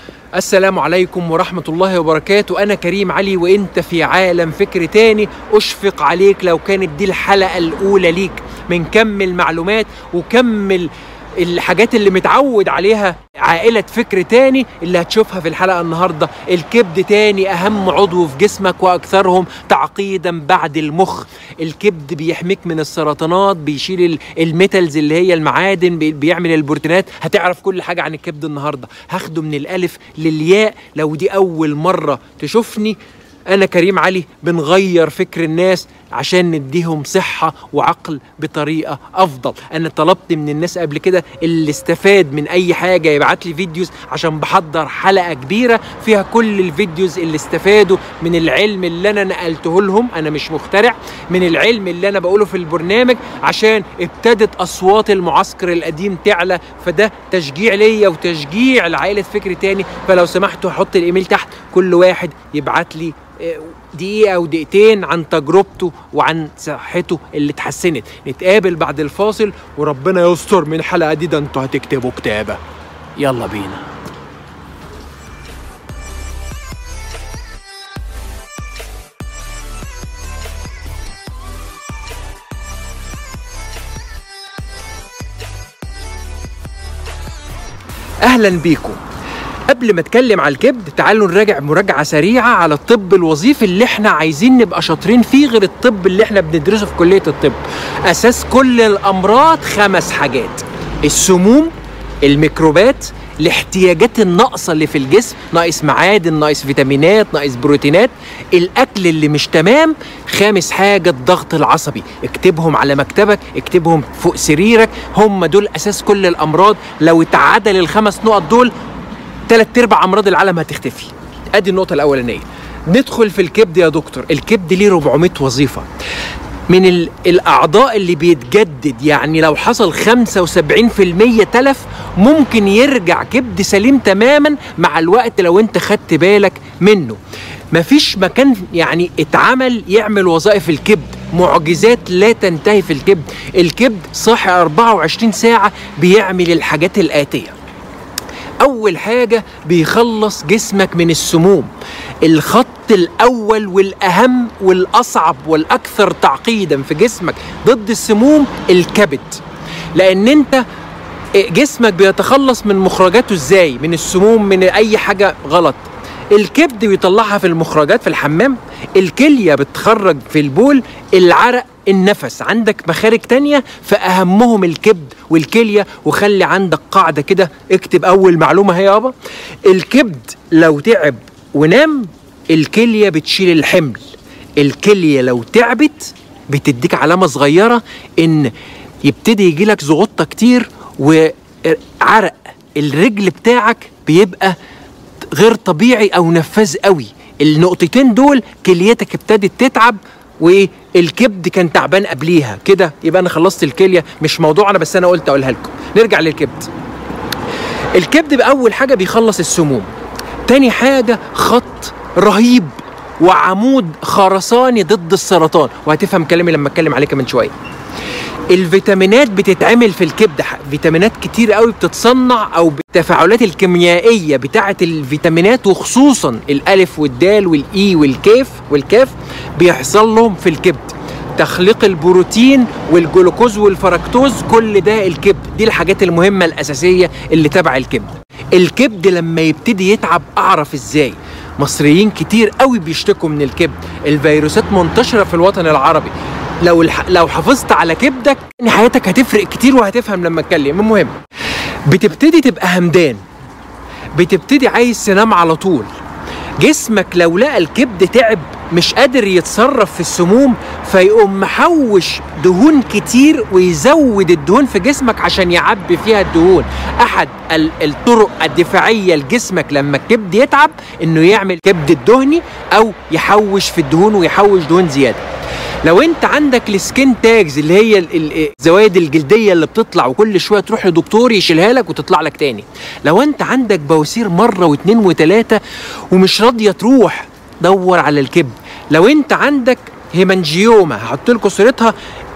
السلام عليكم ورحمة الله وبركاته أنا كريم علي وإنت في عالم فكر تاني أشفق عليك لو كانت دي الحلقة الأولى ليك من كم المعلومات وكم ال- الحاجات اللي متعود عليها عائلة فكر تاني اللي هتشوفها في الحلقة النهاردة الكبد تاني أهم عضو في جسمك وأكثرهم تعقيدا بعد المخ الكبد بيحميك من السرطانات بيشيل ال- الميتالز اللي هي المعادن بي- بيعمل البروتينات هتعرف كل حاجة عن الكبد النهاردة هاخده من الألف للياء لو دي أول مرة تشوفني أنا كريم علي بنغير فكر الناس عشان نديهم صحة وعقل بطريقة أفضل أنا طلبت من الناس قبل كده اللي استفاد من أي حاجة يبعت لي فيديوز عشان بحضر حلقة كبيرة فيها كل الفيديوز اللي استفادوا من العلم اللي أنا نقلته لهم أنا مش مخترع من العلم اللي أنا بقوله في البرنامج عشان ابتدت أصوات المعسكر القديم تعلى فده تشجيع ليا وتشجيع لعائلة فكر تاني فلو سمحتوا هحط الإيميل تحت كل واحد يبعت لي آه، دقيقة أو دقيقتين عن تجربته وعن صحته اللي اتحسنت نتقابل بعد الفاصل وربنا يستر من الحلقة دي ده انتوا هتكتبوا كتابة يلا بينا اهلا بيكم قبل ما اتكلم على الكبد تعالوا نراجع مراجعه سريعه على الطب الوظيفي اللي احنا عايزين نبقى شاطرين فيه غير الطب اللي احنا بندرسه في كليه الطب اساس كل الامراض خمس حاجات السموم الميكروبات الاحتياجات الناقصه اللي في الجسم ناقص معادن ناقص فيتامينات ناقص بروتينات الاكل اللي مش تمام خامس حاجه الضغط العصبي اكتبهم على مكتبك اكتبهم فوق سريرك هم دول اساس كل الامراض لو اتعدل الخمس نقط دول تلات ارباع امراض العالم هتختفي ادي النقطه الاولانيه ندخل في الكبد يا دكتور الكبد ليه 400 وظيفه من ال- الاعضاء اللي بيتجدد يعني لو حصل 75% تلف ممكن يرجع كبد سليم تماما مع الوقت لو انت خدت بالك منه مفيش مكان يعني اتعمل يعمل وظائف الكبد معجزات لا تنتهي في الكبد الكبد صاحي 24 ساعة بيعمل الحاجات الآتية اول حاجه بيخلص جسمك من السموم الخط الاول والاهم والاصعب والاكثر تعقيدا في جسمك ضد السموم الكبد لان انت جسمك بيتخلص من مخرجاته ازاي من السموم من اي حاجه غلط الكبد بيطلعها في المخرجات في الحمام الكليه بتخرج في البول العرق النفس عندك مخارج تانية فأهمهم الكبد والكلية وخلي عندك قاعدة كده اكتب أول معلومة هي يابا الكبد لو تعب ونام الكلية بتشيل الحمل الكلية لو تعبت بتديك علامة صغيرة إن يبتدي يجيلك زغطة كتير وعرق الرجل بتاعك بيبقى غير طبيعي او نفاذ قوي النقطتين دول كليتك ابتدت تتعب والكبد كان تعبان قبليها كده يبقى انا خلصت الكليه مش موضوعنا بس انا قلت اقولها لكم نرجع للكبد الكبد باول حاجه بيخلص السموم تاني حاجه خط رهيب وعمود خرساني ضد السرطان وهتفهم كلامي لما اتكلم عليه كمان شويه الفيتامينات بتتعمل في الكبد ح- فيتامينات كتير قوي بتتصنع او بالتفاعلات الكيميائيه بتاعه الفيتامينات وخصوصا الالف والدال والاي والكاف والكاف بيحصل لهم في الكبد تخليق البروتين والجلوكوز والفركتوز كل ده الكبد دي الحاجات المهمه الاساسيه اللي تبع الكبد الكبد لما يبتدي يتعب اعرف ازاي مصريين كتير قوي بيشتكوا من الكبد الفيروسات منتشره في الوطن العربي لو الح... لو حافظت على كبدك ان حياتك هتفرق كتير وهتفهم لما اتكلم المهم بتبتدي تبقى همدان بتبتدي عايز تنام على طول جسمك لو لقى الكبد تعب مش قادر يتصرف في السموم فيقوم محوش دهون كتير ويزود الدهون في جسمك عشان يعبي فيها الدهون احد ال- الطرق الدفاعيه لجسمك لما الكبد يتعب انه يعمل كبد الدهني او يحوش في الدهون ويحوش دهون زياده لو انت عندك السكين تاجز اللي هي ال- ال- الزوايد الجلديه اللي بتطلع وكل شويه تروح لدكتور يشيلها لك وتطلع لك تاني لو انت عندك بواسير مره واتنين وتلاته ومش راضيه تروح دور على الكبد لو انت عندك هيمانجيوما هحط لكم صورتها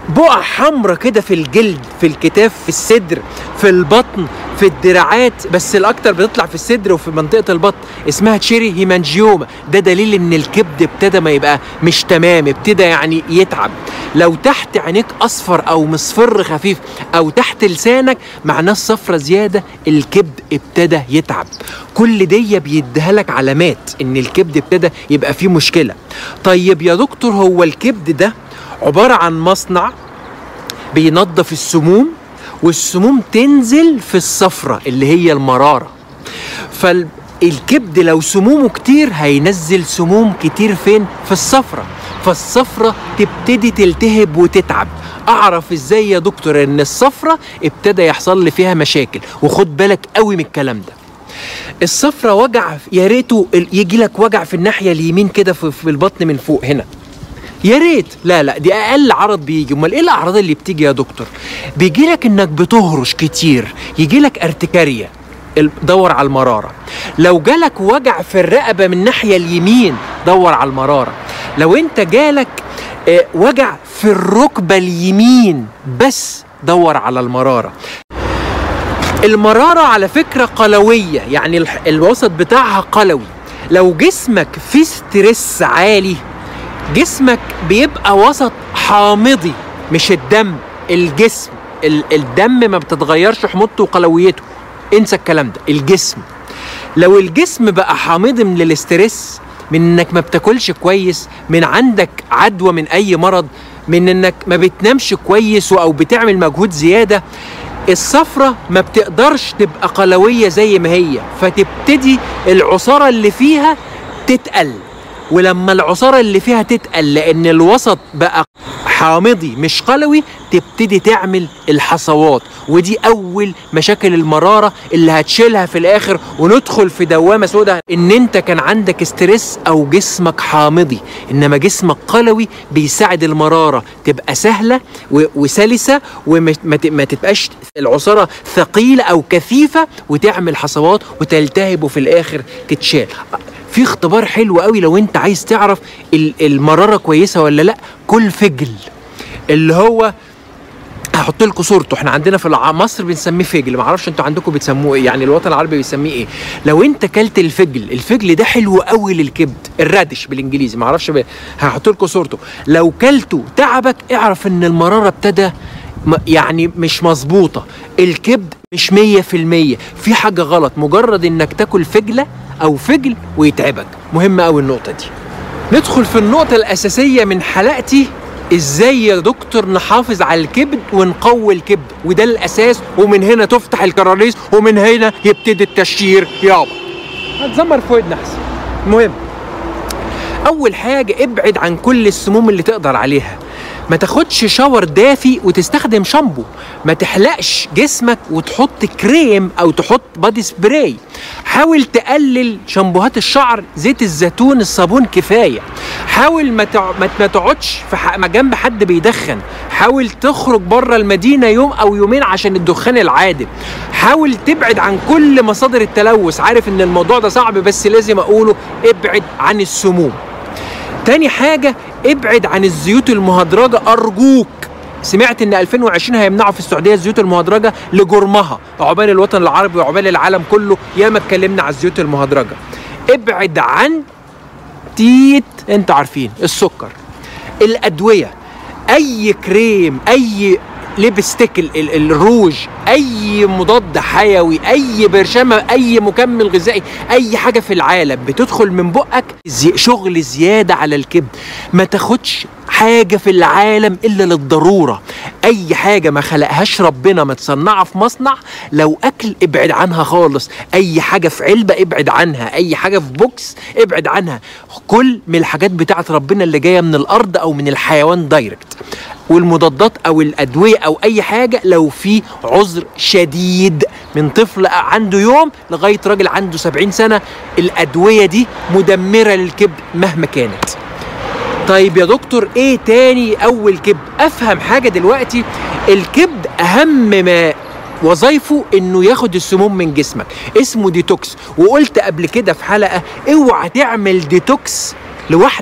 بقع حمرة كده في الجلد في الكتاف في الصدر في البطن في الدراعات بس الاكتر بتطلع في الصدر وفي منطقه البطن اسمها تشيري هيمانجيوما ده دليل ان الكبد ابتدى ما يبقى مش تمام ابتدى يعني يتعب لو تحت عينيك اصفر او مصفر خفيف او تحت لسانك معناه الصفرة زياده الكبد ابتدى يتعب كل دي بيديها لك علامات ان الكبد ابتدى يبقى فيه مشكله طيب يا دكتور هو الكبد ده عباره عن مصنع بينظف السموم والسموم تنزل في الصفرة اللي هي المرارة فالكبد لو سمومه كتير هينزل سموم كتير فين في الصفرة فالصفرة تبتدي تلتهب وتتعب اعرف ازاي يا دكتور ان الصفرة ابتدى يحصل لي فيها مشاكل وخد بالك قوي من الكلام ده الصفرة وجع يا ريته يجي لك وجع في الناحية اليمين كده في البطن من فوق هنا يا ريت لا لا دي اقل عرض بيجي امال ايه الاعراض اللي بتيجي يا دكتور بيجي لك انك بتهرش كتير يجي لك ارتكاريا دور على المراره لو جالك وجع في الرقبه من الناحيه اليمين دور على المراره لو انت جالك آه، وجع في الركبه اليمين بس دور على المراره المرارة على فكرة قلوية يعني الوسط بتاعها قلوي لو جسمك فيه ستريس عالي جسمك بيبقى وسط حامضي مش الدم الجسم الدم ما بتتغيرش حموضته وقلويته انسى الكلام ده الجسم لو الجسم بقى حامضي من الاسترس من انك ما بتاكلش كويس من عندك عدوى من اي مرض من انك ما بتنامش كويس او بتعمل مجهود زياده الصفرة ما بتقدرش تبقى قلوية زي ما هي فتبتدي العصارة اللي فيها تتقل ولما العصاره اللي فيها تتقل لان الوسط بقى حامضي مش قلوي تبتدي تعمل الحصوات ودي اول مشاكل المراره اللي هتشيلها في الاخر وندخل في دوامه سوداء ان انت كان عندك استرس او جسمك حامضي انما جسمك قلوي بيساعد المراره تبقى سهله وسلسه وما تبقاش العصاره ثقيله او كثيفه وتعمل حصوات وتلتهب وفي الاخر تتشال في اختبار حلو قوي لو انت عايز تعرف المراره كويسه ولا لا كل فجل اللي هو هحط لكم صورته احنا عندنا في مصر بنسميه فجل ما اعرفش انتوا عندكم بتسموه ايه يعني الوطن العربي بيسميه ايه لو انت كلت الفجل الفجل ده حلو قوي للكبد الرادش بالانجليزي ما اعرفش ب... هحط لكم صورته لو كلته تعبك اعرف ان المراره ابتدى يعني مش مظبوطه الكبد مش مية في المية في حاجة غلط مجرد انك تاكل فجلة او فجل ويتعبك مهمة اوي النقطة دي ندخل في النقطة الأساسية من حلقتي ازاي يا دكتور نحافظ على الكبد ونقوي الكبد وده الأساس ومن هنا تفتح الكراريس ومن هنا يبتدي التشير يابا هتزمر في ودنا احسن المهم أول حاجة ابعد عن كل السموم اللي تقدر عليها ما تاخدش شاور دافي وتستخدم شامبو ما تحلقش جسمك وتحط كريم او تحط بادي سبراي حاول تقلل شامبوهات الشعر زيت الزيتون الصابون كفايه حاول ما ما تقعدش في جنب حد بيدخن حاول تخرج بره المدينه يوم او يومين عشان الدخان العادل حاول تبعد عن كل مصادر التلوث عارف ان الموضوع ده صعب بس لازم اقوله ابعد عن السموم تاني حاجة ابعد عن الزيوت المهدرجة أرجوك سمعت ان 2020 هيمنعوا في السعوديه الزيوت المهدرجه لجرمها عقبال الوطن العربي وعقبال العالم كله ياما اتكلمنا على الزيوت المهدرجه ابعد عن تيت انت عارفين السكر الادويه اي كريم اي ليبستيك الروج اي مضاد حيوي اي برشامه اي مكمل غذائي اي حاجه في العالم بتدخل من بقك زي شغل زياده على الكبد ما تاخدش حاجه في العالم الا للضروره اي حاجه ما خلقهاش ربنا متصنعه في مصنع لو اكل ابعد عنها خالص اي حاجه في علبه ابعد عنها اي حاجه في بوكس ابعد عنها كل من الحاجات بتاعت ربنا اللي جايه من الارض او من الحيوان دايركت والمضادات او الادويه او اي حاجه لو في عذر شديد من طفل عنده يوم لغايه راجل عنده 70 سنه الادويه دي مدمره للكبد مهما كانت طيب يا دكتور ايه تاني اول كبد افهم حاجه دلوقتي الكبد اهم ما وظايفه انه ياخد السموم من جسمك اسمه ديتوكس وقلت قبل كده في حلقه اوعى تعمل ديتوكس لوحدك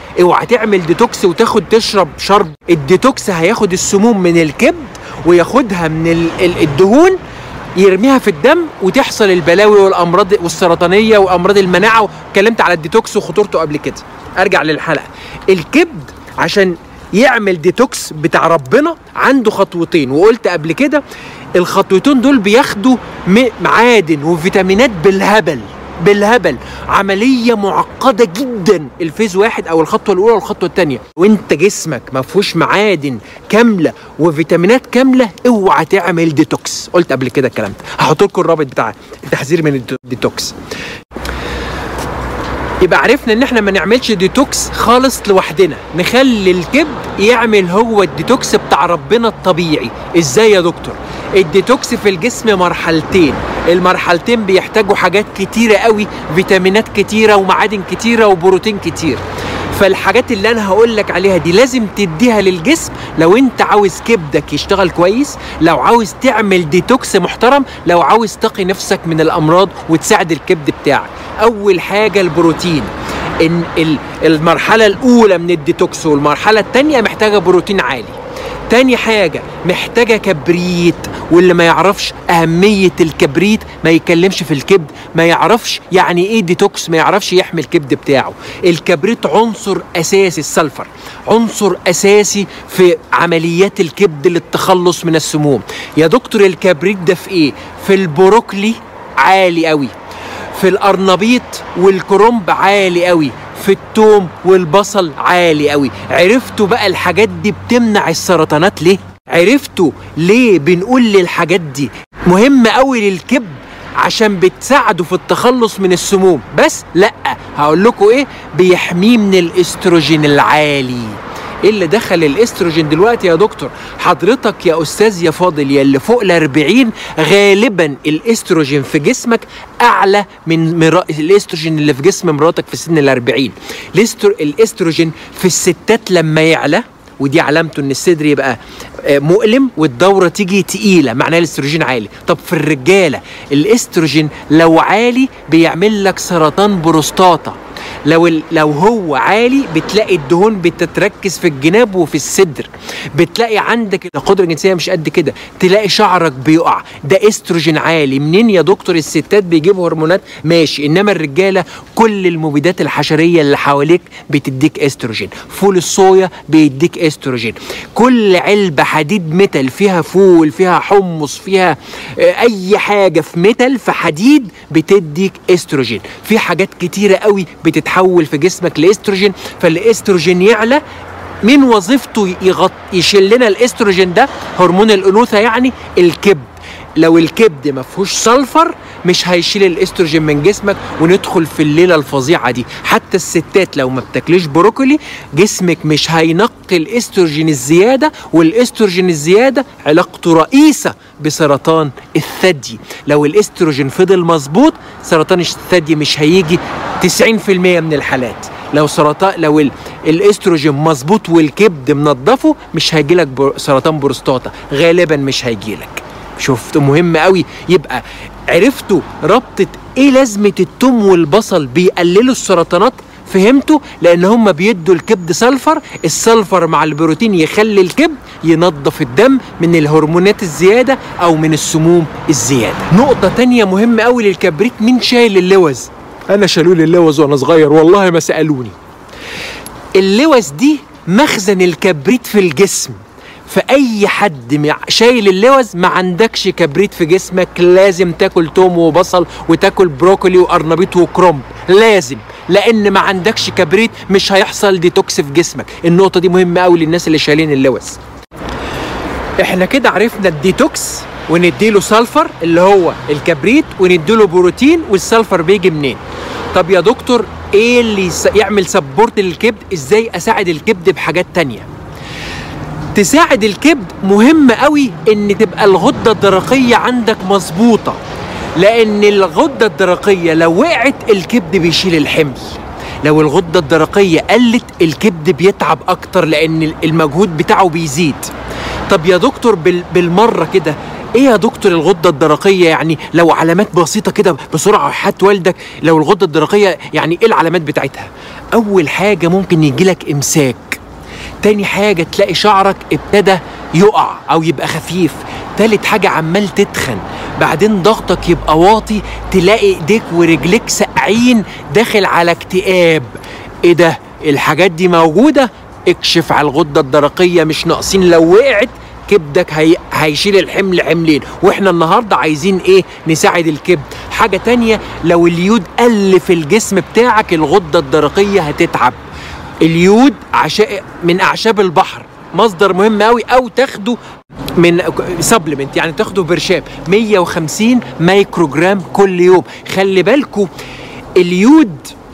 اوعى تعمل ديتوكس وتاخد تشرب شرب الديتوكس هياخد السموم من الكبد وياخدها من ال- ال- الدهون يرميها في الدم وتحصل البلاوي والامراض والسرطانيه وامراض المناعه واتكلمت على الديتوكس وخطورته قبل كده ارجع للحلقه الكبد عشان يعمل ديتوكس بتاع ربنا عنده خطوتين وقلت قبل كده الخطوتين دول بياخدوا م- معادن وفيتامينات بالهبل بالهبل عملية معقدة جدا الفيز واحد أو الخطوة الأولى والخطوة الثانية وأنت جسمك ما فيهوش معادن كاملة وفيتامينات كاملة اوعى تعمل ديتوكس قلت قبل كده الكلام ده هحط لكم الرابط بتاع التحذير من الديتوكس يبقى عرفنا ان احنا ما نعملش ديتوكس خالص لوحدنا نخلي الكبد يعمل هو الديتوكس بتاع ربنا الطبيعي ازاي يا دكتور الديتوكس في الجسم مرحلتين المرحلتين بيحتاجوا حاجات كتيرة قوي فيتامينات كتيرة ومعادن كتيرة وبروتين كتير فالحاجات اللي انا هقول لك عليها دي لازم تديها للجسم لو انت عاوز كبدك يشتغل كويس لو عاوز تعمل ديتوكس محترم لو عاوز تقي نفسك من الامراض وتساعد الكبد بتاعك اول حاجه البروتين ان ال- المرحله الاولى من الديتوكس والمرحله الثانيه محتاجه بروتين عالي تاني حاجة محتاجة كبريت واللي ما يعرفش أهمية الكبريت ما يتكلمش في الكبد ما يعرفش يعني إيه ديتوكس ما يعرفش يحمي الكبد بتاعه الكبريت عنصر أساسي السلفر عنصر أساسي في عمليات الكبد للتخلص من السموم يا دكتور الكبريت ده في إيه في البروكلي عالي قوي في القرنبيط والكرنب عالي قوي في التوم والبصل عالي قوي عرفتوا بقى الحاجات دي بتمنع السرطانات ليه عرفتوا ليه بنقول للحاجات دي مهمة قوي للكبد عشان بتساعده في التخلص من السموم بس لا هقول لكم ايه بيحميه من الاستروجين العالي ايه اللي دخل الاستروجين دلوقتي يا دكتور حضرتك يا استاذ يا فاضل يا اللي فوق ال 40 غالبا الاستروجين في جسمك اعلى من مرا... الاستروجين اللي في جسم مراتك في سن ال 40 الاسترو... الاستروجين في الستات لما يعلى ودي علامته ان الصدر يبقى آه، مؤلم والدوره تيجي تقيله معناها الاستروجين عالي طب في الرجاله الاستروجين لو عالي بيعمل لك سرطان بروستاتا لو ال- لو هو عالي بتلاقي الدهون بتتركز في الجناب وفي الصدر بتلاقي عندك القدره الجنسيه مش قد كده تلاقي شعرك بيقع ده استروجين عالي منين يا دكتور الستات بيجيبوا هرمونات ماشي انما الرجاله كل المبيدات الحشريه اللي حواليك بتديك استروجين فول الصويا بيديك استروجين كل علبه حديد ميتال فيها فول فيها حمص فيها آه، اي حاجه في ميتال في حديد بتديك استروجين في حاجات كتيره قوي بتتحول في جسمك لاستروجين فالاستروجين يعلى من وظيفته يغط... يشيل لنا الاستروجين ده هرمون الانوثه يعني الكبد لو الكبد ما فيهوش سلفر مش هيشيل الاستروجين من جسمك وندخل في الليله الفظيعه دي حتى الستات لو ما بتاكليش بروكولي جسمك مش هينقي الاستروجين الزياده والاستروجين الزياده علاقته رئيسه بسرطان الثدي لو الاستروجين فضل مظبوط سرطان الثدي مش هيجي 90% من الحالات لو سرطان لو ال- الاستروجين مظبوط والكبد منضفه مش هيجيلك بر- سرطان بروستاتا غالبا مش هيجيلك شفت مهم قوي يبقى عرفتوا ربطة ايه لازمة التوم والبصل بيقللوا السرطانات فهمتوا لان هم بيدوا الكبد سلفر السلفر مع البروتين يخلي الكبد ينظف الدم من الهرمونات الزيادة او من السموم الزيادة نقطة تانية مهمة قوي للكبريت مين شايل اللوز انا شالوا لي اللوز وانا صغير والله ما سألوني اللوز دي مخزن الكبريت في الجسم فأي حد مع- شايل اللوز ما عندكش كبريت في جسمك لازم تاكل توم وبصل وتاكل بروكولي وقرنبيط وكرنب لازم لان ما عندكش كبريت مش هيحصل ديتوكس في جسمك النقطة دي مهمة قوي للناس اللي شايلين اللوز احنا كده عرفنا الديتوكس ونديله سلفر اللي هو الكبريت ونديله بروتين والسلفر بيجي منين طب يا دكتور ايه اللي يس- يعمل سبورت للكبد ازاي اساعد الكبد بحاجات تانية تساعد الكبد مهم قوي ان تبقى الغدة الدرقية عندك مظبوطة لان الغدة الدرقية لو وقعت الكبد بيشيل الحمل لو الغدة الدرقية قلت الكبد بيتعب اكتر لان المجهود بتاعه بيزيد طب يا دكتور بال- بالمرة كده ايه يا دكتور الغده الدرقيه يعني لو علامات بسيطه كده بسرعه حات والدك لو الغده الدرقيه يعني ايه العلامات بتاعتها اول حاجه ممكن يجيلك امساك تاني حاجه تلاقي شعرك ابتدى يقع او يبقى خفيف تالت حاجه عمال تتخن بعدين ضغطك يبقى واطي تلاقي ايديك ورجليك ساقعين داخل على اكتئاب ايه ده الحاجات دي موجوده اكشف على الغده الدرقيه مش ناقصين لو وقعت كبدك هي... هيشيل الحمل حملين واحنا النهارده عايزين ايه نساعد الكبد حاجه تانية لو اليود قل في الجسم بتاعك الغده الدرقيه هتتعب اليود عشاء من اعشاب البحر مصدر مهم قوي او تاخده من سبلمنت يعني تاخده برشام 150 مايكروجرام كل يوم خلي بالكو اليود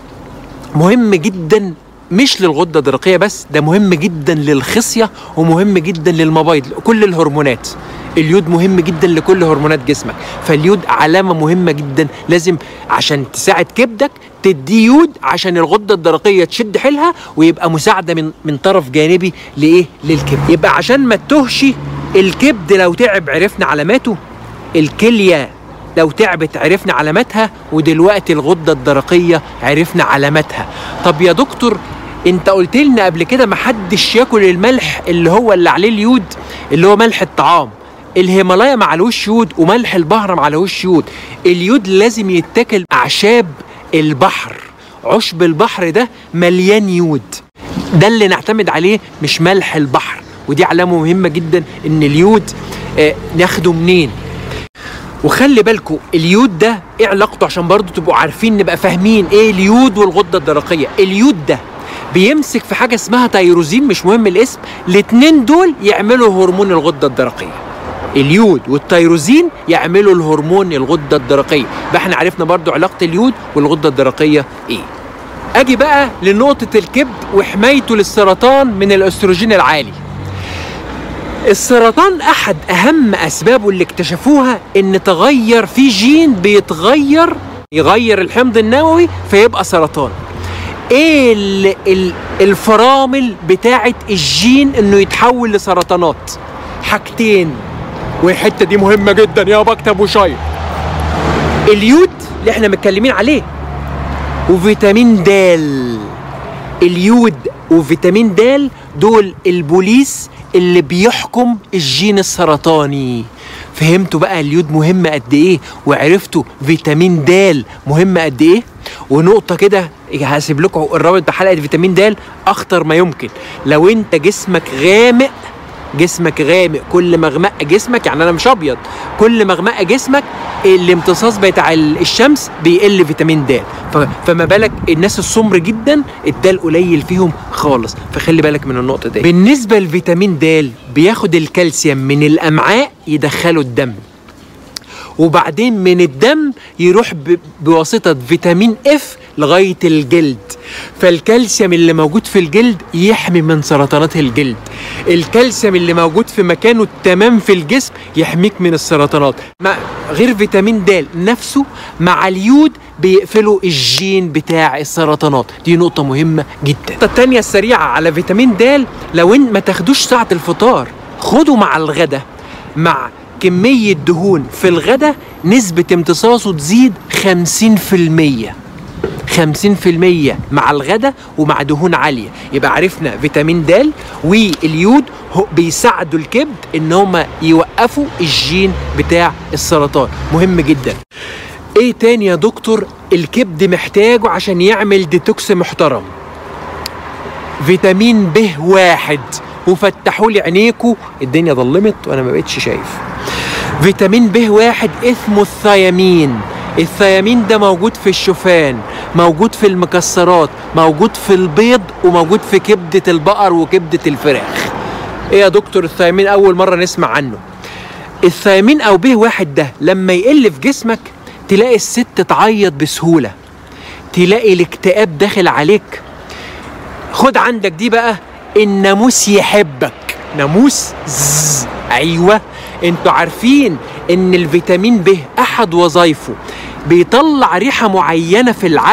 مهم جدا مش للغده الدرقيه بس ده مهم جدا للخصيه ومهم جدا للمبايض كل الهرمونات اليود مهم جدا لكل هرمونات جسمك فاليود علامه مهمه جدا لازم عشان تساعد كبدك تدي يود عشان الغده الدرقيه تشد حيلها ويبقى مساعده من من طرف جانبي لايه للكبد يبقى عشان ما تهش الكبد لو تعب عرفنا علاماته الكليه لو تعبت عرفنا علاماتها ودلوقتي الغده الدرقيه عرفنا علاماتها طب يا دكتور انت قلت لنا قبل كده محدش ياكل الملح اللي هو اللي عليه اليود اللي هو ملح الطعام الهيمالايا معلوش يود وملح البحر معلوش يود اليود لازم يتاكل اعشاب البحر عشب البحر ده مليان يود ده اللي نعتمد عليه مش ملح البحر ودي علامه مهمه جدا ان اليود آه ناخده منين وخلي بالكم اليود ده ايه علاقته عشان برضو تبقوا عارفين نبقى فاهمين ايه اليود والغده الدرقيه اليود ده بيمسك في حاجه اسمها تيروزين مش مهم الاسم الاتنين دول يعملوا هرمون الغده الدرقيه اليود والتيروزين يعملوا الهرمون الغده الدرقيه بقى احنا عرفنا برضو علاقه اليود والغده الدرقيه ايه اجي بقى لنقطه الكبد وحمايته للسرطان من الاستروجين العالي السرطان احد اهم اسبابه اللي اكتشفوها ان تغير في جين بيتغير يغير الحمض النووي فيبقى سرطان ايه ال ال الفرامل بتاعه الجين انه يتحول لسرطانات حاجتين والحته دي مهمه جدا يا بكتب وشاير اليود اللي احنا متكلمين عليه وفيتامين د اليود وفيتامين د دول البوليس اللي بيحكم الجين السرطاني فهمتوا بقى اليود مهم قد ايه وعرفتوا فيتامين د مهم قد ايه ونقطه كده هسيب لكم الرابط بحلقه فيتامين د اخطر ما يمكن لو انت جسمك غامق جسمك غامق كل ما غمق جسمك يعني انا مش ابيض كل ما غمق جسمك الامتصاص بتاع الشمس بيقل فيتامين د فما بالك الناس السمر جدا الدال قليل فيهم خالص فخلي بالك من النقطه دي بالنسبه لفيتامين د بياخد الكالسيوم من الامعاء يدخله الدم وبعدين من الدم يروح بواسطة فيتامين اف لغاية الجلد فالكالسيوم اللي موجود في الجلد يحمي من سرطانات الجلد الكالسيوم اللي موجود في مكانه التمام في الجسم يحميك من السرطانات مع غير فيتامين د نفسه مع اليود بيقفلوا الجين بتاع السرطانات دي نقطة مهمة جدا النقطة التانية السريعة على فيتامين د لو ان ما تاخدوش ساعة الفطار خدوا مع الغدا مع كمية دهون في الغدا نسبة امتصاصه تزيد 50% 50% مع الغدا ومع دهون عالية يبقى عرفنا فيتامين د واليود بيساعدوا الكبد ان هم يوقفوا الجين بتاع السرطان مهم جدا ايه تاني يا دكتور الكبد محتاجه عشان يعمل ديتوكس محترم فيتامين ب واحد وفتحوا لي عينيكوا الدنيا ظلمت وانا ما بقتش شايف فيتامين ب واحد اسمه الثيامين الثيامين ده موجود في الشوفان موجود في المكسرات موجود في البيض وموجود في كبدة البقر وكبدة الفراخ ايه يا دكتور الثيامين اول مرة نسمع عنه الثيامين او ب واحد ده لما يقل في جسمك تلاقي الست تعيط بسهولة تلاقي الاكتئاب داخل عليك خد عندك دي بقى الناموس يحبك ناموس زز. ايوه انتوا عارفين ان الفيتامين ب احد وظايفه بيطلع ريحه معينه في العرق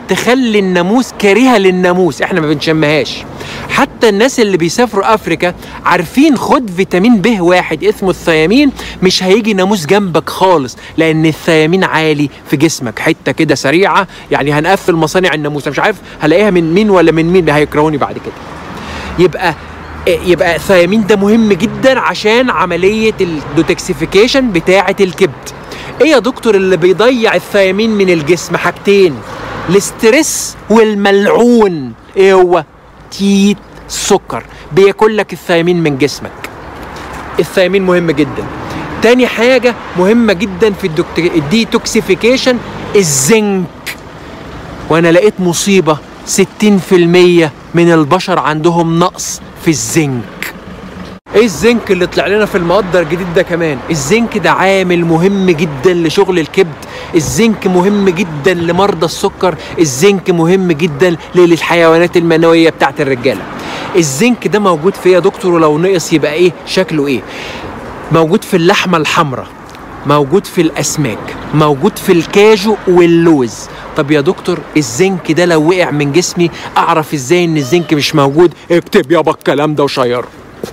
تخلي الناموس كارهه للناموس احنا ما بنشمهاش حتى الناس اللي بيسافروا افريكا عارفين خد فيتامين ب واحد اسمه الثيامين مش هيجي ناموس جنبك خالص لان الثيامين عالي في جسمك حته كده سريعه يعني هنقفل مصانع الناموس مش عارف هلاقيها من مين ولا من مين هيكرهوني بعد كده يبقى يبقى الثيامين ده مهم جدا عشان عمليه الدوتكسيفيكيشن بتاعه الكبد ايه يا دكتور اللي بيضيع الثيامين من الجسم حاجتين الاسترس والملعون ايه هو تيت سكر بياكل لك الثيامين من جسمك الثيامين مهم جدا تاني حاجة مهمة جدا في الديتوكسيفيكيشن الزنك وانا لقيت مصيبة 60% من البشر عندهم نقص في الزنك ايه الزنك اللي طلع لنا في المقدر الجديد ده كمان الزنك ده عامل مهم جدا لشغل الكبد الزنك مهم جدا لمرضى السكر الزنك مهم جدا للحيوانات المنويه بتاعت الرجاله الزنك ده موجود في ايه يا دكتور ولو نقص يبقى ايه شكله ايه موجود في اللحمه الحمراء موجود في الاسماك موجود في الكاجو واللوز طب يا دكتور الزنك ده لو وقع من جسمي اعرف ازاي ان الزنك مش موجود اكتب يابا الكلام ده وشيره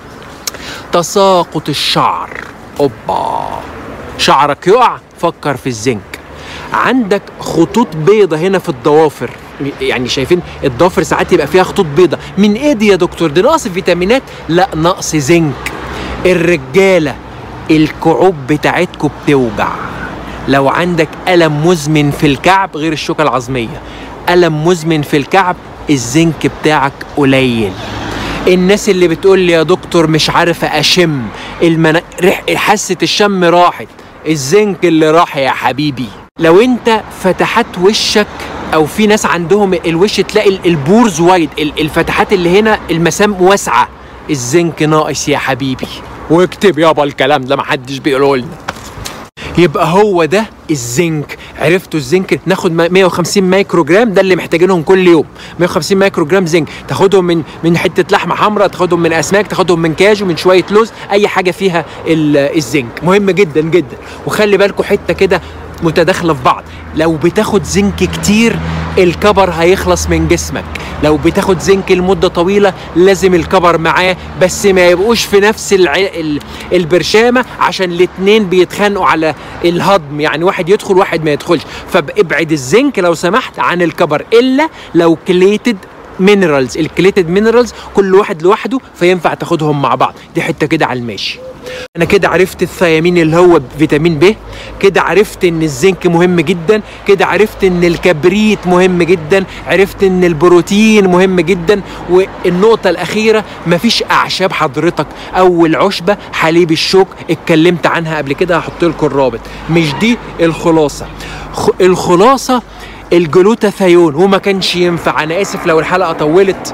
تساقط الشعر اوبا شعرك يقع فكر في الزنك عندك خطوط بيضة هنا في الضوافر يعني شايفين الضوافر ساعات يبقى فيها خطوط بيضة من ايه دي يا دكتور دي نقص فيتامينات لا نقص زنك الرجالة الكعوب بتاعتكم بتوجع لو عندك ألم مزمن في الكعب غير الشوكة العظمية ألم مزمن في الكعب الزنك بتاعك قليل الناس اللي بتقول لي يا دكتور مش عارفة أشم المنا... ريح حاسة الشم راحت الزنك اللي راح يا حبيبي لو انت فتحات وشك او في ناس عندهم الوش تلاقي البورز وايد الفتحات اللي هنا المسام واسعه الزنك ناقص يا حبيبي واكتب يابا الكلام ده محدش بيقوله لنا يبقى هو ده الزنك عرفتوا الزنك ناخد 150 مايكرو جرام ده اللي محتاجينهم كل يوم 150 مايكرو جرام زنك تاخدهم من من حته لحمه حمراء تاخدهم من اسماك تاخدهم من كاجو من شويه لوز اي حاجه فيها الزنك مهم جدا جدا وخلي بالكم حته كده متداخله في بعض لو بتاخد زنك كتير الكبر هيخلص من جسمك لو بتاخد زنك لمده طويله لازم الكبر معاه بس ما يبقوش في نفس الع... ال... البرشامه عشان الاتنين بيتخانقوا على الهضم يعني واحد يدخل واحد ما يدخلش فابعد الزنك لو سمحت عن الكبر الا لو كليتد مينرالز الكليتد مينرالز كل واحد لوحده فينفع تاخدهم مع بعض دي حته كده على الماشي انا كده عرفت الثيامين اللي هو فيتامين ب كده عرفت ان الزنك مهم جدا كده عرفت ان الكبريت مهم جدا عرفت ان البروتين مهم جدا والنقطة الأخيرة مفيش أعشاب حضرتك أول عشبة حليب الشوك اتكلمت عنها قبل كده هحط لكم الرابط مش دي الخلاصة الخلاصة الجلوتاثيون وما كانش ينفع أنا آسف لو الحلقة طولت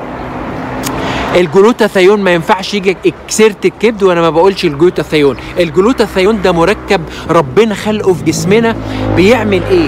الجلوتاثيون ما ينفعش يجي كسرت الكبد وانا ما بقولش الجلوتاثيون الجلوتاثيون ده مركب ربنا خلقه في جسمنا بيعمل ايه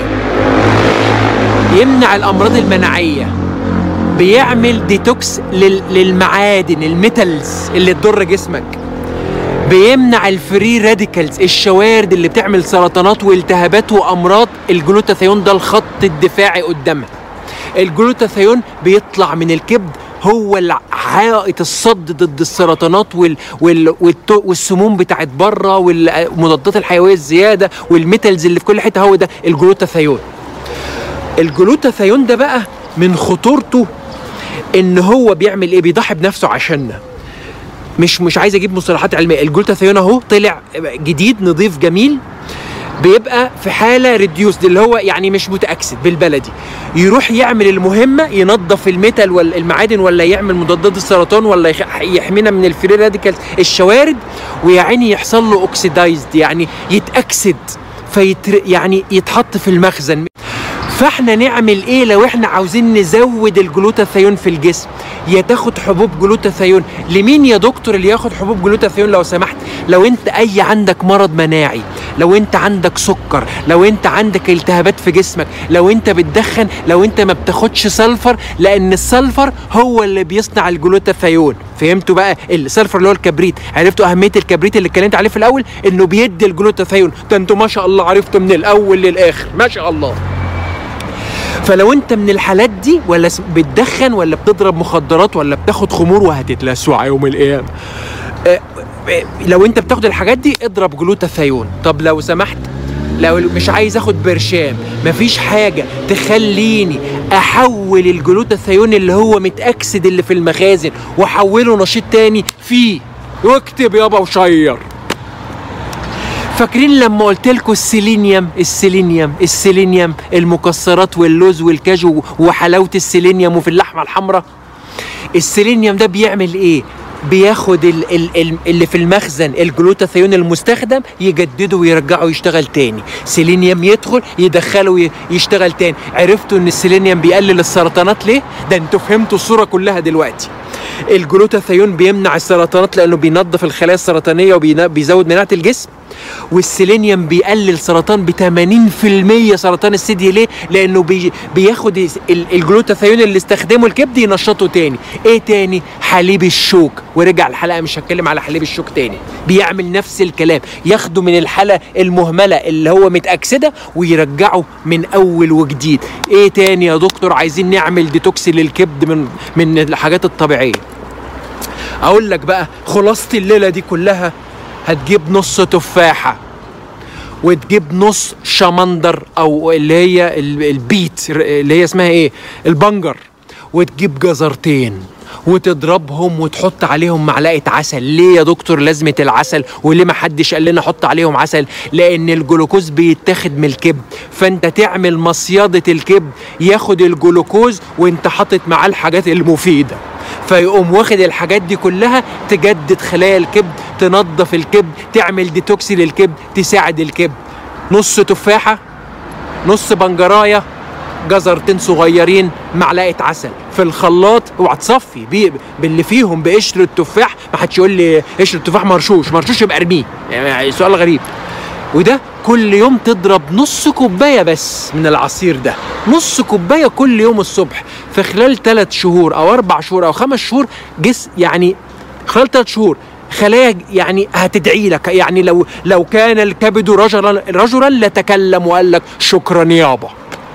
يمنع الامراض المناعيه بيعمل ديتوكس للمعادن الميتالز اللي تضر جسمك بيمنع الفري راديكالز الشوارد اللي بتعمل سرطانات والتهابات وامراض الجلوتاثيون ده الخط الدفاعي قدامها الجلوتاثيون بيطلع من الكبد هو حائط الصد ضد السرطانات وال وال والسموم بتاعت بره والمضادات الحيويه الزياده والميتالز اللي في كل حته هو ده الجلوتاثيون الجلوتاثيون ده بقى من خطورته ان هو بيعمل ايه بيضحي بنفسه عشاننا مش مش عايز اجيب مصطلحات علميه الجلوتاثيون اهو طلع جديد نظيف جميل بيبقى في حاله ريديوسد اللي هو يعني مش متاكسد بالبلدي يروح يعمل المهمه ينظف الميتال ولا المعادن ولا يعمل مضادات السرطان ولا يحمينا من الفري راديكال الشوارد ويا عيني يحصل له اوكسيدايزد يعني يتاكسد فيتر يعني يتحط في المخزن فاحنا نعمل ايه لو احنا عاوزين نزود الجلوتاثيون في الجسم يا تاخد حبوب جلوتاثيون لمين يا دكتور اللي ياخد حبوب جلوتاثيون لو سمحت لو انت اي عندك مرض مناعي لو انت عندك سكر لو انت عندك التهابات في جسمك لو انت بتدخن لو انت ما بتاخدش سلفر لان السلفر هو اللي بيصنع الجلوتاثيون فهمتوا بقى السلفر اللي هو الكبريت عرفتوا اهميه الكبريت اللي اتكلمت عليه في الاول انه بيدي الجلوتاثيون ده انتوا ما شاء الله عرفتوا من الاول للاخر ما شاء الله فلو انت من الحالات دي ولا س- بتدخن ولا بتضرب مخدرات ولا بتاخد خمور وهتتلسع يوم القيامه آه، آه، لو انت بتاخد الحاجات دي اضرب جلوتاثيون طب لو سمحت لو مش عايز اخد برشام مفيش حاجه تخليني احول الجلوتاثيون اللي هو متاكسد اللي في المخازن واحوله نشيط تاني فيه واكتب يابا وشير فاكرين لما قلت لكم السيلينيوم السيلينيوم السيلينيوم المكسرات واللوز والكاجو وحلاوه السيلينيوم وفي اللحمه الحمراء السيلينيوم ده بيعمل ايه بياخد ال ال ال اللي في المخزن الجلوتاثيون المستخدم يجدده ويرجعه يشتغل تاني سيلينيوم يدخل يدخله وي- يشتغل تاني عرفتوا ان السيلينيوم بيقلل السرطانات ليه ده انتوا فهمتوا الصوره كلها دلوقتي الجلوتاثيون بيمنع السرطانات لانه بينظف الخلايا السرطانيه وبيزود مناعه الجسم والسيلينيوم بيقلل سرطان ب 80% سرطان الثدي ليه؟ لانه بي بياخد ال- الجلوتاثيون اللي استخدمه الكبد ينشطه تاني، ايه تاني؟ حليب الشوك ورجع الحلقه مش هتكلم على حليب الشوك تاني، بيعمل نفس الكلام، ياخده من الحاله المهمله اللي هو متاكسده ويرجعه من اول وجديد، ايه تاني يا دكتور عايزين نعمل ديتوكس للكبد من من الحاجات الطبيعيه. اقول لك بقى خلاصه الليله دي كلها هتجيب نص تفاحه وتجيب نص شمندر او اللي هي ال- البيت اللي هي اسمها ايه البنجر وتجيب جزرتين وتضربهم وتحط عليهم معلقه عسل ليه يا دكتور لازمه العسل وليه ما حدش قال لنا حط عليهم عسل لان الجلوكوز بيتاخد من الكبد فانت تعمل مصياده الكبد ياخد الجلوكوز وانت حاطط معاه الحاجات المفيده فيقوم واخد الحاجات دي كلها تجدد خلايا الكبد تنظف الكبد تعمل ديتوكسي للكبد تساعد الكبد نص تفاحه نص بنجرايه جزرتين صغيرين معلقه عسل في الخلاط اوعى تصفي بي- باللي فيهم بقشر التفاح ما حدش يقول لي قشر التفاح مرشوش مرشوش يبقى ارميه يعني سؤال غريب وده كل يوم تضرب نص كوبايه بس من العصير ده نص كوبايه كل يوم الصبح في خلال ثلاث شهور او اربع شهور او خمس شهور جس يعني خلال ثلاث شهور خلايا يعني هتدعي لك يعني لو لو كان الكبد رجلا رجلا لتكلم وقال لك شكرا يابا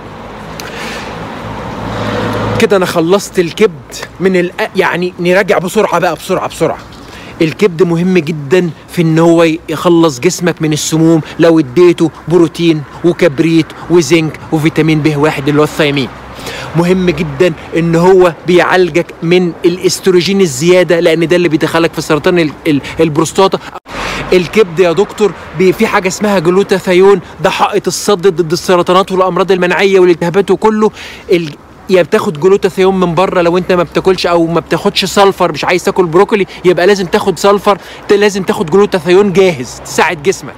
كده انا خلصت الكبد من ال يعني نراجع بسرعه بقى بسرعه بسرعه الكبد مهم جدا في ان هو يخلص جسمك من السموم لو اديته بروتين وكبريت وزنك وفيتامين ب واحد اللي هو الثيامين مهم جدا ان هو بيعالجك من الاستروجين الزياده لان ده اللي بيدخلك في سرطان ال- ال- البروستاتا الكبد يا دكتور بي- في حاجه اسمها جلوتاثيون ده حائط الصد ضد السرطانات والامراض المناعيه والالتهابات وكله ال... يا بتاخد جلوتاثيون من بره لو انت ما بتاكلش او ما بتاخدش سلفر مش عايز تاكل بروكولي يبقى لازم تاخد سلفر ت- لازم تاخد جلوتاثيون جاهز تساعد جسمك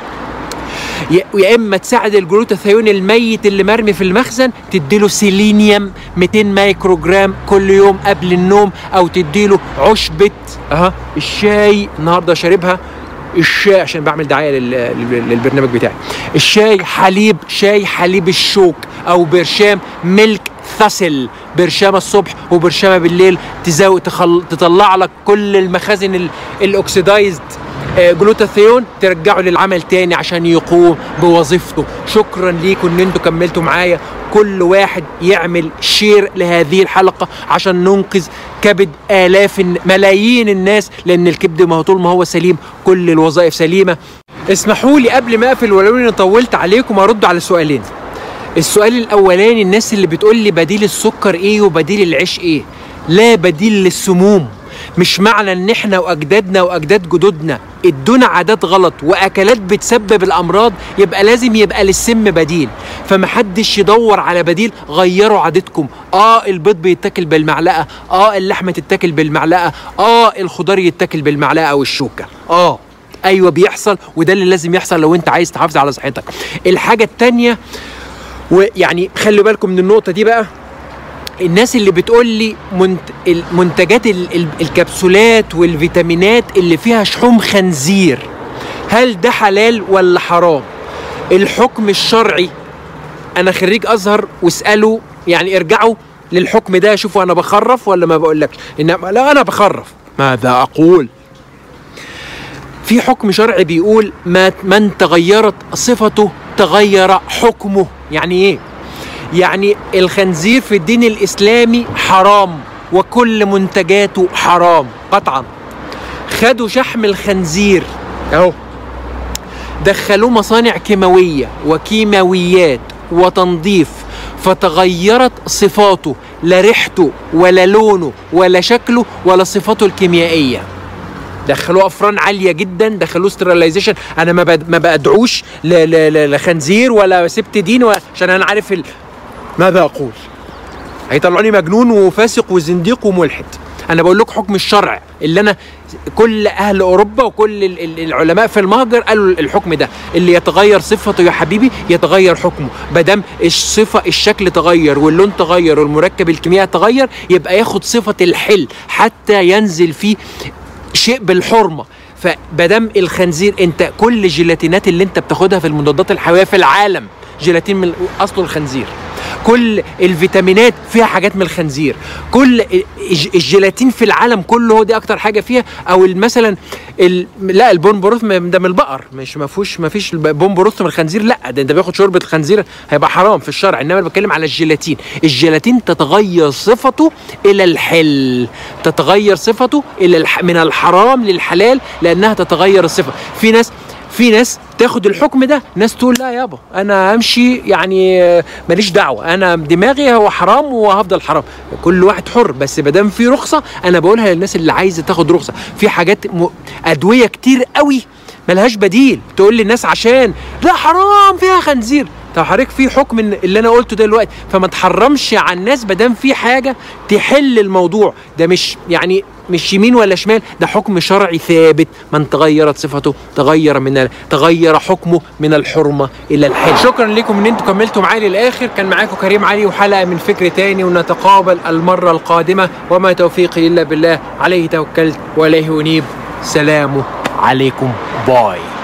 يا يا اما تساعد الجلوتاثيون الميت اللي مرمي في المخزن تديله سيلينيوم 200 مايكرو جرام كل يوم قبل النوم او تديله عشبة اها الشاي النهارده شاربها الشاي عشان بعمل دعايه لل- لل- للبرنامج بتاعي الشاي حليب شاي حليب الشوك او برشام ميلك ثسل برشامه الصبح وبرشامه بالليل تزود تخل... تطلع لك كل المخازن ال... الاكسدايزد آه، جلوتاثيون ترجعه للعمل تاني عشان يقوم بوظيفته شكرا ليكم ان انتوا كملتوا معايا كل واحد يعمل شير لهذه الحلقة عشان ننقذ كبد آلاف الن- ملايين الناس لأن الكبد ما هو طول ما هو سليم كل الوظائف سليمة اسمحوا لي قبل ما اقفل ولو اني طولت عليكم ارد على سؤالين السؤال الاولاني الناس اللي بتقول لي بديل السكر ايه وبديل العيش ايه لا بديل للسموم مش معنى ان احنا واجدادنا واجداد جدودنا ادونا عادات غلط واكلات بتسبب الامراض يبقى لازم يبقى للسم بديل فمحدش يدور على بديل غيروا عادتكم اه البيض بيتاكل بالمعلقه اه اللحمه تتاكل بالمعلقه اه الخضار يتاكل بالمعلقه او الشوكه اه ايوه بيحصل وده اللي لازم يحصل لو انت عايز تحافظ على صحتك الحاجه التانيه ويعني خلوا بالكم من النقطه دي بقى الناس اللي بتقول لي منت... المنتجات ال... ال... الكبسولات والفيتامينات اللي فيها شحوم خنزير هل ده حلال ولا حرام الحكم الشرعي انا خريج ازهر واسالوا يعني ارجعوا للحكم ده شوفوا انا بخرف ولا ما بقولكش انما لا انا بخرف ماذا اقول في حكم شرعي بيقول ما من تغيرت صفته تغير حكمه يعني ايه يعني الخنزير في الدين الاسلامي حرام وكل منتجاته حرام قطعا خدوا شحم الخنزير اهو دخلوه مصانع كيماويه وكيماويات وتنظيف فتغيرت صفاته لا ريحته ولا لونه ولا شكله ولا صفاته الكيميائيه دخلوه افران عاليه جدا دخلوه سترلايزيشن انا ما بد- ما بدعوش ل- ل- ل- لخنزير ولا سبت دين ولا- عشان انا عارف ال... ماذا اقول هيطلعوني مجنون وفاسق وزنديق وملحد انا بقول لكم حكم الشرع اللي انا كل اهل اوروبا وكل ال- ال- العلماء في المهجر قالوا الحكم ده اللي يتغير صفته يا حبيبي يتغير حكمه ما دام الصفه الشكل تغير واللون تغير والمركب الكيميائي تغير يبقى ياخد صفه الحل حتى ينزل فيه شيء بالحرمه فمادام الخنزير انت كل الجيلاتينات اللي انت بتاخدها في المضادات الحيويه في العالم جيلاتين من اصله الخنزير كل الفيتامينات فيها حاجات من الخنزير كل الج- الجيلاتين في العالم كله هو دي اكتر حاجه فيها او ال- مثلا ال... لا البون بروث م- ده من البقر مش ما فيهوش ما فيش الب- بون بروث من الخنزير لا ده انت بياخد شوربه الخنزير هيبقى حرام في الشرع انما انا بتكلم على الجيلاتين الجيلاتين تتغير صفته الى الحل تتغير صفته الى الح... من الحرام للحلال لانها تتغير الصفه في ناس في ناس تاخد الحكم ده ناس تقول لا يابا انا همشي يعني آه، ماليش دعوه انا دماغي هو حرام وهفضل حرام كل واحد حر بس ما دام في رخصه انا بقولها للناس اللي عايزه تاخد رخصه في حاجات م... ادويه كتير قوي ملهاش بديل تقول للناس عشان لا حرام فيها خنزير طب حضرتك في حكم إن- اللي انا قلته ده دلوقتي فما تحرمش على الناس ما دام في حاجه تحل الموضوع ده مش يعني مش يمين ولا شمال ده حكم شرعي ثابت من تغيرت صفته تغير من ال- تغير حكمه من الحرمه الى الحل شكرا لكم ان انتم كملتوا معايا للاخر كان معاكم كريم علي وحلقه من فكر تاني ونتقابل المره القادمه وما توفيقي الا بالله عليه توكلت واليه انيب سلام عليكم باي